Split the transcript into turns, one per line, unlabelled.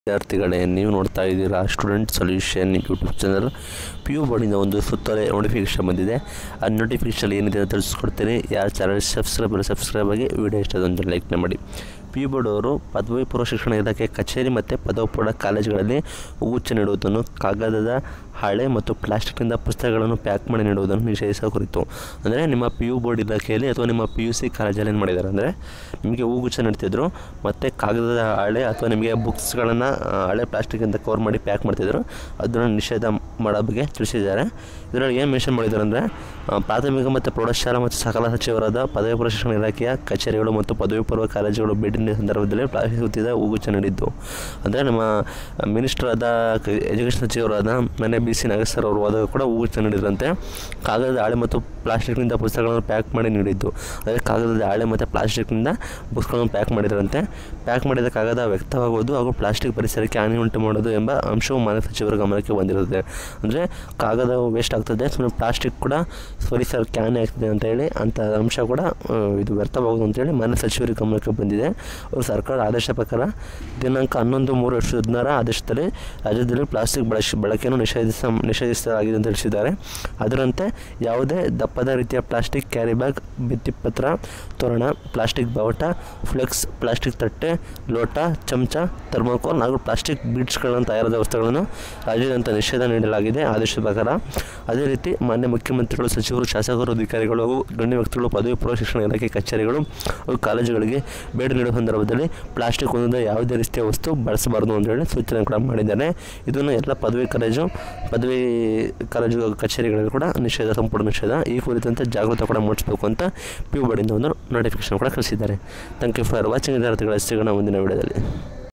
ವಿದ್ಯಾರ್ಥಿಗಳೇ ನೀವು ನೋಡ್ತಾ ಇದ್ದೀರಾ student solution YouTube channel P U ಬೋರ್ಡಿಂದ ಒಂದು ಸುತ್ತೋಲೆ ನೋಟಿಫಿಕೇಶನ್ ಬಂದಿದೆ ಆ ನೋಟಿಫಿಕೇಶನ್ ಏನಿದೆ ಅಂತ ತಿಳಿಸ್ಕೊಡ್ತೀನಿ ಯಾರು ಚಾನಲ್ ಸಬ್ಸ್ಕ್ರೈಬ್ ಸಬ್ಸ್ಕ್ರೈಬ್ ಆಗಿ ವಿಡಿಯೋ ಇಷ್ಟ ಒಂದು ಲೈಕ್ನ ಮಾಡಿ ಪಿ ಯು ಬೋರ್ಡ್ ಅವರು ಪದವಿ ಪೂರ್ವ ಶಿಕ್ಷಣ ಇಲಾಖೆ ಕಚೇರಿ ಮತ್ತು ಪದವಿ ಪೂರ್ವ ಕಾಲೇಜುಗಳಲ್ಲಿ ಹೂಗುಚ್ಛ ನೀಡುವುದನ್ನು ಕಾಗದದ ಹಳೆ ಮತ್ತು ಪ್ಲಾಸ್ಟಿಕ್ನಿಂದ ಪುಸ್ತಕಗಳನ್ನು ಪ್ಯಾಕ್ ಮಾಡಿ ನೀಡುವುದನ್ನು ನಿಷೇಧಿಸುವ ಕುರಿತು ಅಂದರೆ ನಿಮ್ಮ ಪಿ ಯು ಬೋರ್ಡ್ ಇಲಾಖೆಯಲ್ಲಿ ಅಥವಾ ನಿಮ್ಮ ಪಿ ಯು ಸಿ ಕಾಲೇಜಲ್ಲಿ ಏನು ಮಾಡಿದ್ದಾರೆ ಅಂದರೆ ನಿಮಗೆ ಹೂಗುಚ್ಛ ನೀಡ್ತಿದ್ರು ಮತ್ತು ಕಾಗದದ ಹಳೆ ಅಥವಾ ನಿಮಗೆ ಬುಕ್ಸ್ಗಳನ್ನು ಹಳೆ ಪ್ಲಾಸ್ಟಿಕ್ಕಿಂದ ಕವರ್ ಮಾಡಿ ಪ್ಯಾಕ್ ಮಾಡ್ತಿದ್ರು ಅದನ್ನು ನಿಷೇಧ ಮಾಡೋ ಬಗ್ಗೆ ತಿಳಿಸಿದ್ದಾರೆ ಇದರಲ್ಲಿ ಏನು ಮೆನ್ಷನ್ ಮಾಡಿದ್ದಾರೆ ಅಂದರೆ ಪ್ರಾಥಮಿಕ ಮತ್ತು ಪ್ರೌಢಶಾಲಾ ಮತ್ತು ಸಕಲ ಸಚಿವರಾದ ಪದವಿ ಪೂರ್ವ ಶಿಕ್ಷಣ ಇಲಾಖೆಯ ಕಚೇರಿಗಳು ಮತ್ತು ಪದವಿ ಪೂರ್ವ ಕಾಲೇಜುಗಳು ಭೇಟಿ ನೀಡಿದ ಸಂದರ್ಭದಲ್ಲಿ ಪ್ಲಾಸ್ಟಿಕ್ ಸುತ್ತಿದ ಹೂಗುಚ್ಛ ನೀಡಿದ್ದು ಅಂದರೆ ನಮ್ಮ ಮಿನಿಸ್ಟರ್ ಆದ ಎಜುಕೇಷನ್ ಸಚಿವರಾದ ಮನೆ ಬಿ ಸಿ ನಾಗೇಶ್ ಸರ್ ಅವರು ಹೋದಾಗ ಕೂಡ ಹೂಗುಚ್ಛ ನೀಡಿದ್ರಂತೆ ಕಾಗದದ ಹಾಳೆ ಮತ್ತು ಪ್ಲಾಸ್ಟಿಕ್ನಿಂದ ಪುಸ್ತಕಗಳನ್ನು ಪ್ಯಾಕ್ ಮಾಡಿ ನೀಡಿದ್ದು ಅದೇ ಕಾಗದದ ಹಾಳೆ ಮತ್ತು ಪ್ಲಾಸ್ಟಿಕ್ನಿಂದ ಬುಕ್ಸ್ಗಳನ್ನು ಪ್ಯಾಕ್ ಮಾಡಿದ್ರಂತೆ ಪ್ಯಾಕ್ ಮಾಡಿದ ಕಾಗದ ವ್ಯಕ್ತವಾಗುವುದು ಹಾಗೂ ಪ್ಲಾಸ್ಟಿಕ್ ಪರಿಸರಕ್ಕೆ ಹಾನಿ ಉಂಟು ಮಾಡೋದು ಎಂಬ ಅಂಶವು ಮಾನ್ಯ ಸಚಿವರ ಗಮನಕ್ಕೆ ಬಂದಿರುತ್ತೆ ಅಂದರೆ ಕಾಗದ ವೇಸ್ಟ್ ಆಗ್ತದೆ ಸುಮ್ಮನೆ ಪ್ಲಾಸ್ಟಿಕ್ ಕೂಡ ಪರಿಸರಕ್ಕೆ ಹಾನಿ ಆಗ್ತದೆ ಅಂತ ಹೇಳಿ ಅಂಥ ಅಂಶ ಕೂಡ ಆ, ಇದು ವ್ಯರ್ಥವಾಗೋದು ಅಂತೇಳಿ ಮಾನ್ಯ ಸಚಿವರಿಗೆ ಗಮನಕ್ಕೆ ಬಂದಿದೆ ಅವರು ಸರ್ಕಾರದ ಆದೇಶ ಪ್ರಕಾರ ದಿನಾಂಕ ಹನ್ನೊಂದು ಮೂರು ಎರಡು ಸಾವಿರದ ಹದಿನಾರ ಆದೇಶದಲ್ಲಿ ರಾಜ್ಯದಲ್ಲಿ ಪ್ಲಾಸ್ಟಿಕ್ ಬಳಸಿ ಬಳಕೆಯನ್ನು ನಿಷೇಧಿಸ ನಿಷೇಧಿಸಲಾಗಿದೆ ಅಂತ ತಿಳಿಸಿದ್ದಾರೆ ಅದರಂತೆ ಯಾವುದೇ ದಪ್ಪದ ರೀತಿಯ ಪ್ಲಾಸ್ಟಿಕ್ ಕ್ಯಾರಿ ಬ್ಯಾಗ್ ಭಿತ್ತಿಪತ್ರ ತೋರಣ ಪ್ಲಾಸ್ಟಿಕ್ ಬಾವುಟ ಫ್ಲೆಕ್ಸ್ ಪ್ಲಾಸ್ಟಿಕ್ ತಟ್ಟೆ ಲೋಟ ಚಮಚ ಥರ್ಮೋಕೋಲ್ ಹಾಗೂ ಪ್ಲಾಸ್ಟಿಕ್ ಬೀಡ್ಸ್ಗಳನ್ನು ತಯಾರಾದ ವಸ್ತುಗಳನ್ನು ರಾಜ್ಯಾದ್ಯಂತ ನಿಷೇಧ ನೀಡಲಾಗಿದೆ ಆದೇಶದ ಪ್ರಕಾರ ಅದೇ ರೀತಿ ಮಾನ್ಯ ಮುಖ್ಯಮಂತ್ರಿಗಳು ಸಚಿವರು ಶಾಸಕರು ಅಧಿಕಾರಿಗಳು ಹಾಗೂ ಗಣ್ಯ ವ್ಯಕ್ತಿಗಳು ಪದವಿ ಪೂರ್ವ ಶಿಕ್ಷಣ ಇಲಾಖೆ ಕಚೇರಿಗಳು ಹಾಗೂ ಕಾಲೇಜುಗಳಿಗೆ ಭೇಟಿ ನೀಡುವ ಸಂದರ್ಭದಲ್ಲಿ ಪ್ಲಾಸ್ಟಿಕ್ ಹೊಂದಿದ ಯಾವುದೇ ರೀತಿಯ ವಸ್ತು ಬಳಸಬಾರದು ಅಂತೇಳಿ ಸೂಚನೆ ಕೂಡ ಮಾಡಿದ್ದಾರೆ ಇದನ್ನು ಎಲ್ಲ ಪದವಿ ಕಾಲೇಜು ಪದವಿ ಕಾಲೇಜು ಕಚೇರಿಗಳಲ್ಲಿ ಕೂಡ ನಿಷೇಧ ಸಂಪೂರ್ಣ ನಿಷೇಧ ಈ ಕುರಿತಂತೆ ಜಾಗೃತಿ ಕೂಡ ಮೂಡಿಸಬೇಕು ಅಂತ ಪಿ ಯು ಬೋರ್ಡಿಂದ ಒಂದು ನೋಟಿಫಿಕೇಶನ್ ಕೂಡ ಕಳಿಸಿದ್ದಾರೆ ಥ್ಯಾಂಕ್ ಯು ಫಾರ್ ವಾಚಿಂಗ್ ವಿದ್ಯಾರ್ಥಿಗಳ ಸಿಗೋಣ ಮುಂದಿನ ವಿಡಿಯೋದಲ್ಲಿ